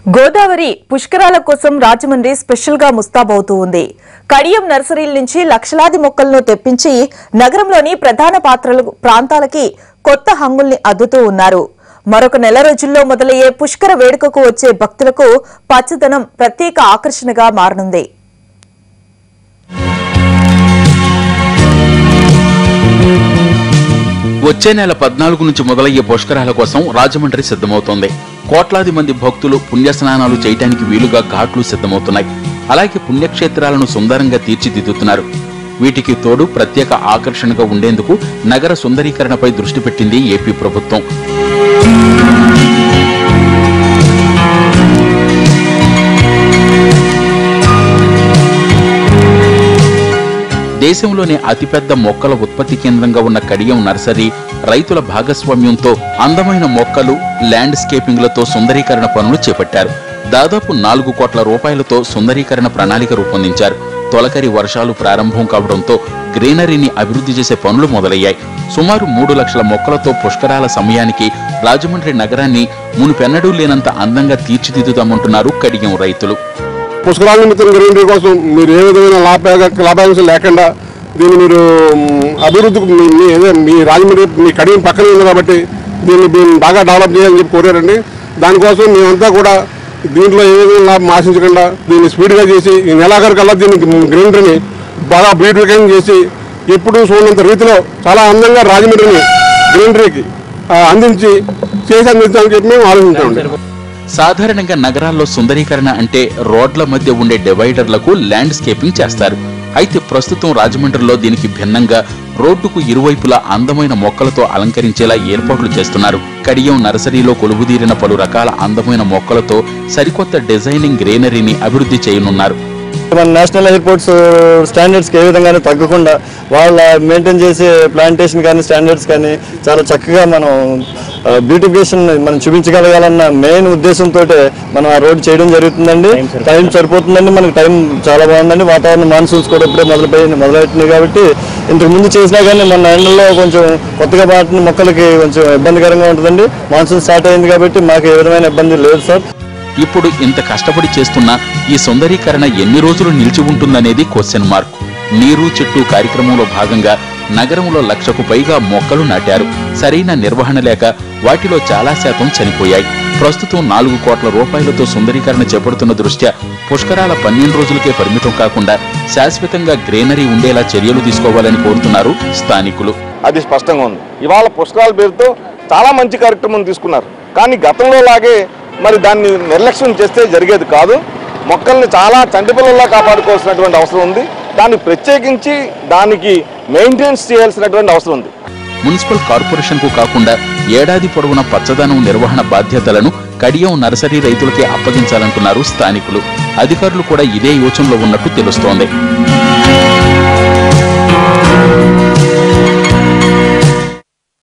గోదావరి పుష్కరాల కోసం రాజమండ్రి స్పెషల్ గా ముస్తాబవుతూ ఉంది కడియం నర్సరీల నుంచి లక్షలాది మొక్కలను తెప్పించి నగరంలోని ప్రధాన పాత్రలు ప్రాంతాలకి కొత్త హంగుల్ని అద్దుతూ ఉన్నారు మరొక నెల రోజుల్లో మొదలయ్యే పుష్కర వేడుకకు వచ్చే భక్తులకు పచ్చదనం ప్రత్యేక ఆకర్షణగా మారనుంది వచ్చే నెల పద్నాలుగు నుంచి మొదలయ్యే పుష్కరాల కోసం రాజమండ్రి సిద్ధమవుతోంది కోట్లాది మంది భక్తులు పుణ్యస్నానాలు చేయడానికి వీలుగా ఘాట్లు సిద్ధమవుతున్నాయి అలాగే పుణ్యక్షేత్రాలను సుందరంగా తీర్చిదిద్దుతున్నారు వీటికి తోడు ప్రత్యేక ఆకర్షణగా ఉండేందుకు నగర సుందరీకరణపై దృష్టి పెట్టింది ఏపీ ప్రభుత్వం దేశంలోనే అతిపెద్ద మొక్కల ఉత్పత్తి కేంద్రంగా ఉన్న కడియం నర్సరీ రైతుల భాగస్వామ్యంతో అందమైన మొక్కలు ల్యాండ్స్కేపింగ్లతో సుందరీకరణ పనులు చేపట్టారు దాదాపు నాలుగు కోట్ల రూపాయలతో సుందరీకరణ ప్రణాళిక రూపొందించారు తొలకరి వర్షాలు ప్రారంభం కావడంతో గ్రీనరీని అభివృద్ధి చేసే పనులు మొదలయ్యాయి సుమారు మూడు లక్షల మొక్కలతో పుష్కరాల సమయానికి రాజమండ్రి నగరాన్ని మునుపెన్నడూ లేనంత అందంగా తీర్చిదిద్దుతామంటున్నారు కడియం రైతులు పుష్కరాల నిమిత్తం గ్రీనరీ కోసం మీరు ఏ విధమైన లాభ లాభాంశం లేకుండా దీన్ని మీరు మ్, అభివృద్ధికి మీ- మీ ఏదో మీ రాజమండ్రి మీ కడియం పక్కనే ఉంది కాబట్టి దీన్ని దీన్ని బాగా డెవలప్ చేయాలని చెప్పి కోరారండి దానికోసం మేమంతా కూడా దీంట్లో ఏ విధంగా లాభం ఆశించకుండా దీన్ని స్పీడ్గా చేసి ఈ నెలాఖరికల్లా దీన్ని గ్రీనరీని బాగా బ్యూటిఫికేషన్ చేసి ఎప్పుడు చూడనంత రీతిలో చాలా అందంగా రాజమండ్రిని గ్రీనరీకి ఆ, అందించి చేసి అందించాలని చెప్పి మేము ఆలోచించామండి సాధారణంగా నగరాల్లో సుందరీకరణ అంటే రోడ్ల మధ్య ఉండే డివైడర్లకు ల్యాండ్స్కేపింగ్ చేస్తారు అయితే ప్రస్తుతం రాజమండ్రిలో దీనికి భిన్నంగా రోడ్డుకు ఇరువైపులా అందమైన మొక్కలతో అలంకరించేలా ఏర్పాట్లు చేస్తున్నారు కడియం నర్సరీలో కొలువుదీరిన పలు రకాల అందమైన మొక్కలతో సరికొత్త డిజైనింగ్ గ్రీనరీని అభివృద్ధి చేయనున్నారు మన నేషనల్ ఎయిర్పోర్ట్స్ స్టాండర్డ్స్కి ఏ విధంగానే తగ్గకుండా వాళ్ళ మెయింటైన్ చేసే ప్లాంటేషన్ కానీ స్టాండర్డ్స్ కానీ చాలా చక్కగా మనం బ్యూటిఫికేషన్ మనం చూపించగలగాలన్న మెయిన్ ఉద్దేశంతో మనం ఆ రోడ్ చేయడం జరుగుతుందండి టైం సరిపోతుందండి మనకి టైం చాలా బాగుందండి వాతావరణం మాన్సూన్స్ కూడా ఇప్పుడే మొదలుపోయింది మొదలవుతుంది కాబట్టి ఇంతకు ముందు చేసినా కానీ మన ఎండల్లో కొంచెం కొత్తగా పాటిన మొక్కలకి కొంచెం ఇబ్బందికరంగా ఉంటుందండి మాన్సూన్ స్టార్ట్ అయింది కాబట్టి మాకు ఏ విధమైన ఇబ్బంది లేదు సార్ ఇప్పుడు ఇంత కష్టపడి చేస్తున్న ఈ సుందరీకరణ ఎన్ని రోజులు నిలిచి ఉంటుందనేది క్వశ్చన్ మార్క్ నీరు చెట్టు కార్యక్రమంలో భాగంగా నగరంలో లక్షకు పైగా మొక్కలు నాటారు సరైన నిర్వహణ లేక వాటిలో చాలా శాతం చనిపోయాయి ప్రస్తుతం నాలుగు కోట్ల రూపాయలతో సుందరీకరణ చేపడుతున్న దృష్ట్యా పుష్కరాల పన్నెండు రోజులకే పరిమితం కాకుండా శాశ్వతంగా గ్రీనరీ ఉండేలా చర్యలు తీసుకోవాలని కోరుతున్నారు స్థానికులు అది స్పష్టంగా ఉంది ఇవాళ పుష్కరాల పేరుతో చాలా మంచి కార్యక్రమం తీసుకున్నారు కానీ గతంలో లాగే మరి దాన్ని నిర్లక్ష్యం చేస్తే జరిగేది కాదు మొక్కల్ని చాలా చంటి పిల్లల్లా కాపాడుకోవాల్సినటువంటి అవసరం ఉంది దాన్ని ప్రత్యేకించి దానికి మెయింటెనెన్స్ చేయాల్సినటువంటి అవసరం ఉంది మున్సిపల్ కార్పొరేషన్ కు కాకుండా ఏడాది పొడవునా పచ్చదనం నిర్వహణ బాధ్యతలను కడియం నర్సరీ రైతులకే అప్పగించాలంటున్నారు స్థానికులు అధికారులు కూడా ఇదే యోచనలో ఉన్నట్టు తెలుస్తోంది